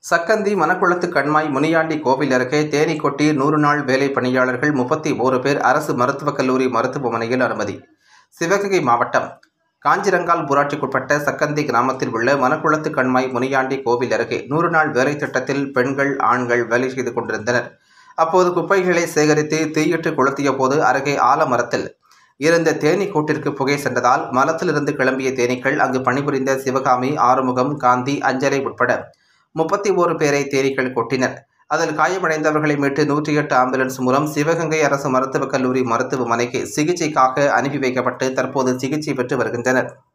சக்கந்தி மணக்குளத்து கண்மாய் முனியாண்டி கோவில் அருகே தேனி கொட்டி நூறு நாள் வேலை பணியாளர்கள் முப்பத்தி ஓரு பேர் அரசு மருத்துவக் கல்லூரி மருத்துவமனையில் அனுமதி சிவகங்கை மாவட்டம் காஞ்சிரங்கால் ஊராட்சிக்குட்பட்ட சக்கந்தி கிராமத்தில் உள்ள மணக்குளத்து கண்மாய் முனியாண்டி கோவில் அருகே நூறு நாள் வேலை திட்டத்தில் பெண்கள் ஆண்கள் வேலை செய்து கொண்டிருந்தனர் அப்போது குப்பைகளை சேகரித்து தீயிட்டு கொளுத்திய போது அருகே ஆலமரத்தில் இருந்த தேனீ கூட்டிற்கு புகை சென்றதால் மரத்திலிருந்து கிளம்பிய தேனீக்கள் அங்கு பணிபுரிந்த சிவகாமி ஆறுமுகம் காந்தி அஞ்சலை உட்பட முப்பத்தி ஓரு பேரை தேனீக்கள் கொட்டினர் அதில் காயமடைந்தவர்களை மீட்டு நூற்றி எட்டு ஆம்புலன்ஸ் மூலம் சிவகங்கை அரசு மருத்துவக் கல்லூரி மருத்துவமனைக்கு சிகிச்சைக்காக அனுப்பி வைக்கப்பட்டு தற்போது சிகிச்சை பெற்று வருகின்றனர்